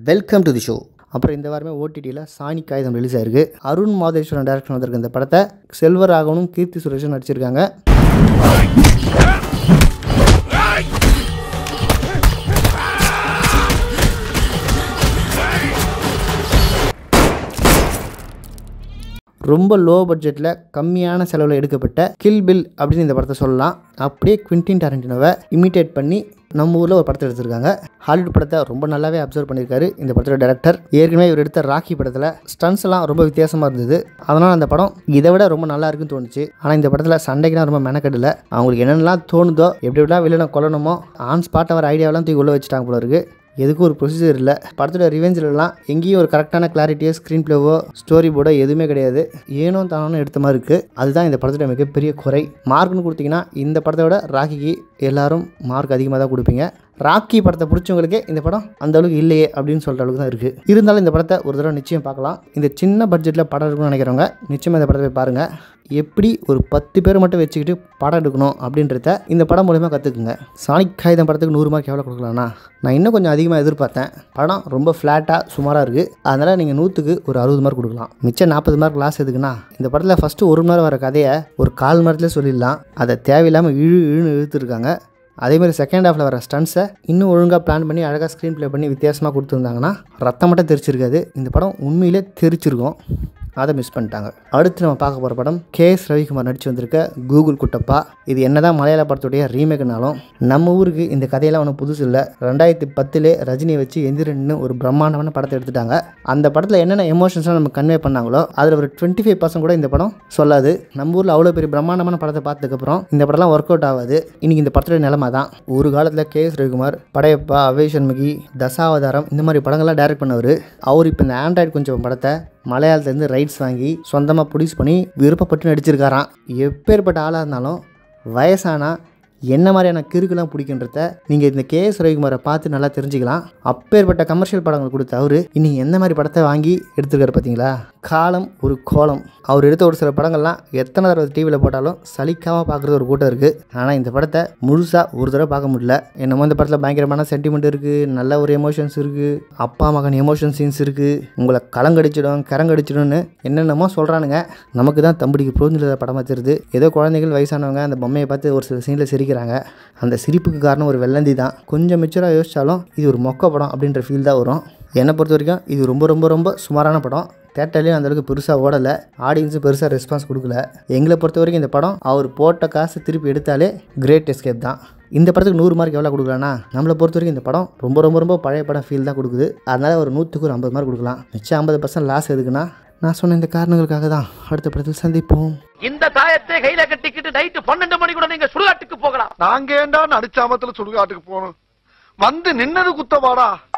welcome to the show அப்புறம் இந்த வாரமே ஓடிடியில் சாணி காகிதம் ரிலீஸ் ஆயிருக்கு அருண் மாதேஸ்வரன் டேரக்ஷன் வந்திருக்க இந்த படத்தை செல்வராகவனும் கீர்த்தி சுரேஷும் நடிச்சிருக்காங்க ரொம்ப லோ பட்ஜெட்டில் கம்மியான செலவில் எடுக்கப்பட்ட கில் பில் அப்படின்னு இந்த படத்தை சொல்லலாம் அப்படியே குவிண்டின் டாரண்டினோவை இமிட்டேட் பண்ணி நம்ம ஊரில் ஒரு படத்தை எடுத்திருக்காங்க ஹாலிவுட் படத்தை ரொம்ப நல்லாவே அப்சர்வ் பண்ணியிருக்காரு இந்த படத்தோட டேரக்டர் ஏற்கனவே இவர் எடுத்த ராக்கி படத்தில் ஸ்டன்ஸ் எல்லாம் ரொம்ப வித்தியாசமாக இருந்தது அதனால் அந்த படம் இதை விட ரொம்ப நல்லா இருக்குன்னு தோணுச்சு ஆனால் இந்த படத்தில் சண்டைக்குலாம் ரொம்ப மெனக்கடல அவங்களுக்கு என்னென்னலாம் தோணுதோ எப்படி எப்படிலாம் வில்லனை கொல்லணுமோ ஆன் ஸ்பாட் அவர் ஐடியாவெல்லாம் தூக்கி உள்ளே வச்சுட்டாங்க போல இருக்கு எதுக்கும் ஒரு ப்ரொசீஜர் இல்லை படத்தோட ரிவெஞ்சிலலாம் எங்கேயும் ஒரு கரெக்டான கிளாரிட்டியோ ஸ்க்ரீன் ப்ளேவோ ஸ்டோரி போர்டோ எதுவுமே கிடையாது ஏனோ தானோ எடுத்த மாதிரி இருக்குது அதுதான் இந்த படத்தோட மிகப்பெரிய குறை மார்க்னு கொடுத்தீங்கன்னா இந்த படத்தை விட ராக்கிக்கு எல்லாரும் மார்க் அதிகமாக தான் கொடுப்பீங்க ராக்கி படத்தை பிடிச்சவங்களுக்கே இந்த படம் அந்த அளவுக்கு இல்லையே அப்படின்னு சொல்கிற அளவுக்கு தான் இருக்குது இருந்தாலும் இந்த படத்தை ஒரு தடவை நிச்சயம் பார்க்கலாம் இந்த சின்ன பட்ஜெட்டில் படம் எடுக்கணும்னு நினைக்கிறவங்க நிச்சயமாக இந்த படத்தை போய் பாருங்கள் எப்படி ஒரு பத்து பேர் மட்டும் வச்சுக்கிட்டு படம் எடுக்கணும் அப்படின்றத இந்த படம் மூலிமா கற்றுக்குங்க சாணிக் காகிதம் படத்துக்கு நூறு மார்க் எவ்வளோ கொடுக்கலாம்னா நான் இன்னும் கொஞ்சம் அதிகமாக எதிர்பார்த்தேன் படம் ரொம்ப ஃப்ளாட்டாக சுமாராக இருக்குது அதனால் நீங்கள் நூற்றுக்கு ஒரு அறுபது மார்க் கொடுக்கலாம் மிச்சம் நாற்பது மார்க் லாஸ் எதுக்குன்னா இந்த படத்தில் ஃபஸ்ட்டு ஒரு மணி நேரம் வர கதையை ஒரு கால் மணி நேரத்தில் சொல்லிடலாம் அதை தேவையில்லாமல் இழு இழுன்னு இழுத்துருக்காங்க அதேமாதிரி செகண்ட் ஹாஃபில் வர ஸ்டன்ஸை இன்னும் ஒழுங்காக பிளான் பண்ணி அழகாக ஸ்க்ரீன் ப்ளே பண்ணி வித்தியாசமாக கொடுத்துருந்தாங்கன்னா ரத்தம் மட்டும் தெரிச்சிருக்காது இந்த படம் உண்மையிலே தெரிச்சிருக்கும் அதை மிஸ் பண்ணிட்டாங்க அடுத்து நம்ம பார்க்க போகிற படம் கே எஸ் ரவிக்குமார் நடித்து வந்திருக்க கூகுள் குட்டப்பா இது என்னதான் மலையாள படத்துடைய ரீமேக்னாலும் நம்ம ஊருக்கு இந்த கதையெல்லாம் ஒன்றும் புதுசு இல்லை ரெண்டாயிரத்தி பத்திலே ரஜினியை வச்சு எந்திரன்னு ஒரு பிரம்மாண்டமான படத்தை எடுத்துட்டாங்க அந்த படத்தில் என்னென்ன எமோஷன்ஸ்லாம் நம்ம கன்வே பண்ணாங்களோ அதில் ஒரு டுவெண்ட்டி ஃபைவ் பர்சன்ட் கூட இந்த படம் சொல்லாது நம்ம ஊரில் அவ்வளோ பெரிய பிரம்மாண்டமான படத்தை பார்த்ததுக்கப்புறம் இந்த படம்லாம் ஒர்க் அவுட் ஆகாது இன்னைக்கு இந்த படத்தோட நிலைமை தான் ஒரு காலத்தில் கே எஸ் ரவிக்குமார் படையப்பா அவேஷ் சண்முகி தசாவதாரம் இந்த மாதிரி படங்கள்லாம் டைரக்ட் பண்ணவர் அவர் இப்போ இந்த ஆண்ட்ராய்டு கொஞ்சம் படத்தை மலையாளத்துலேருந்து ரைட்ஸ் வாங்கி சொந்தமாக ப்ரொடியூஸ் பண்ணி விருப்பப்பட்டு நடிச்சிருக்காராம் எப்பேற்பட்ட ஆளாக இருந்தாலும் வயசானா என்ன மாதிரியான கிறுக்கெல்லாம் பிடிக்குன்றத நீங்கள் இந்த கே எஸ் ரவிக்குமாரை பார்த்து நல்லா தெரிஞ்சுக்கலாம் அப்பேற்பட்ட கமர்ஷியல் படங்கள் கொடுத்த அவர் இன்னைக்கு எந்த மாதிரி படத்தை வாங்கி எடுத்துருக்காரு பார்த்தீங்களா காலம் ஒரு கோலம் அவர் எடுத்த ஒரு சில படங்கள்லாம் எத்தனை தடவை டிவியில் போட்டாலும் சலிக்காமல் பார்க்குறது ஒரு கூட்டம் இருக்குது ஆனால் இந்த படத்தை முழுசாக ஒரு தடவை பார்க்க முடியல என்னமோ இந்த படத்தில் பயங்கரமான சென்டிமெண்ட் இருக்குது நல்ல ஒரு எமோஷன்ஸ் இருக்குது அப்பா மகன் எமோஷன் சீன்ஸ் இருக்குது உங்களை கலங்கடிச்சிடும் கரங்கடிச்சிடும்னு என்னென்னமோ சொல்கிறானுங்க நமக்கு தான் தம்பிடிக்கு புரிஞ்சுள்ள படமாக தெரியுது ஏதோ குழந்தைகள் வயசானவங்க அந்த பொம்மையை பார்த்து ஒரு சில சீனில் சிரிக்கிறாங்க அந்த சிரிப்புக்கு காரணம் ஒரு வெள்ளந்தி தான் கொஞ்சம் மெச்சூராக யோசிச்சாலும் இது ஒரு மொக்க படம் அப்படின்ற ஃபீல் தான் வரும் என்னை பொறுத்த வரைக்கும் இது ரொம்ப ரொம்ப ரொம்ப சுமாரான படம் தேட்டர்லேயும் அந்தளவுக்கு பெருசாக ஓடலை ஆடியன்ஸும் பெருசாக ரெஸ்பான்ஸ் கொடுக்கல எங்களை பொறுத்த வரைக்கும் இந்த படம் அவர் போட்ட காசு திருப்பி எடுத்தாலே கிரேட் எஸ்கேப் தான் இந்த படத்துக்கு நூறு மார்க் எவ்வளோ கொடுக்கலாம்னா நம்மளை பொறுத்த வரைக்கும் இந்த படம் ரொம்ப ரொம்ப ரொம்ப பழைய படம் ஃபீல் தான் கொடுக்குது அதனால் ஒரு நூற்றுக்கு ஒரு ஐம்பது மார்க் கொடுக்கலாம் மிச்சம் ஐம்பது பர்சன்ட் லாஸ் எதுக்குன்னா நான் சொன்ன இந்த காரணங்களுக்காக தான் அடுத்த படத்தில் சந்திப்போம் இந்த தாயத்தை கையில கட்டிக்கிட்டு நைட்டு பன்னெண்டு மணி கூட நீங்க சுடுகாட்டுக்கு போகலாம் நாங்க ஏண்டா நடிச்சாமத்துல சுடுகாட்டுக்கு போகணும் வந்து நின்னது குத்தவாடா